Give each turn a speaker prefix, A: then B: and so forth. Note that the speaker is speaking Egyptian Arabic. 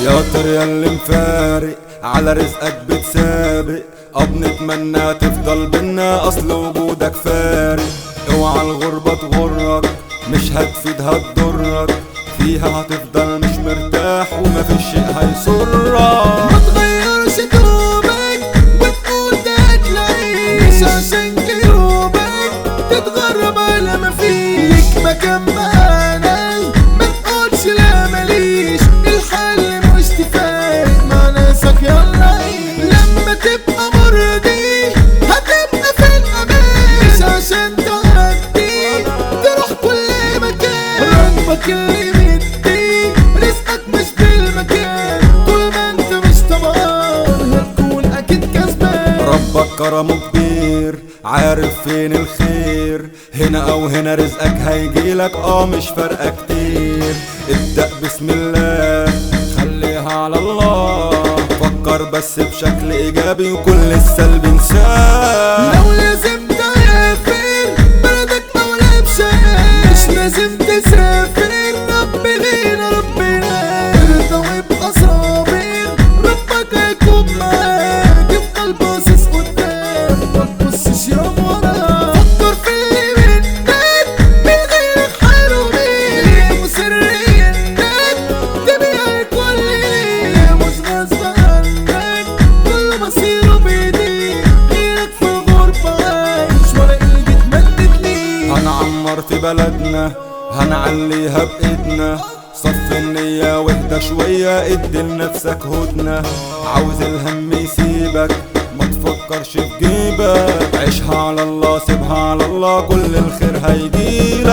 A: يا طر يا اللي مفارق على رزقك بتسابق اه بنتمنى تفضل بينا اصل وجودك فارق اوعى الغربة تغرك مش هتفيد هتضرك فيها هتفضل مش مرتاح ومفيش شيء هيسرك
B: ما تغيرش دوبك وتقول ده هتلاقيه مش عشان جيوبك تتغرب على ما فيش مكان معانا ما تقولش لا ماليش الحل مش تفارق مع ناسك يلا عيش لما تبقى مرضي هتبقى في الامان مش عشان تعدي تروح كل مكان ربك اللي مدي رزقك مش بالمكان طول ما انت مش طمعان هتكون اكيد كسبان
A: ربك كرمه كبير عارف فين الخير هنا او هنا رزقك هيجيلك اه مش فارقه كتير ابدأ بسم الله خليها على الله فكر بس بشكل ايجابي وكل السلب انساه
B: لو لازم تسافر بلدك اولى بشيء مش لازم تسافر رب لينا ربنا ارضى وابقى صابر ربك هيكون معاك افضل باصص قدام ما تبصش يا ورا فكر في اللي منك من غيرك حرمي مصر انك تبيع الكل ليه مش غصب عنك كل مصيره بايديك غيرك في غربة عايش ولا ايدي اتمدت ليك
A: هنعمر في بلدنا هنعليها بإيدنا صف النية واهدى شوية ادي لنفسك هدنة عاوز الهم يسيبك ما تفكرش في جيبك عيشها على الله سيبها على الله كل الخير هيجيلك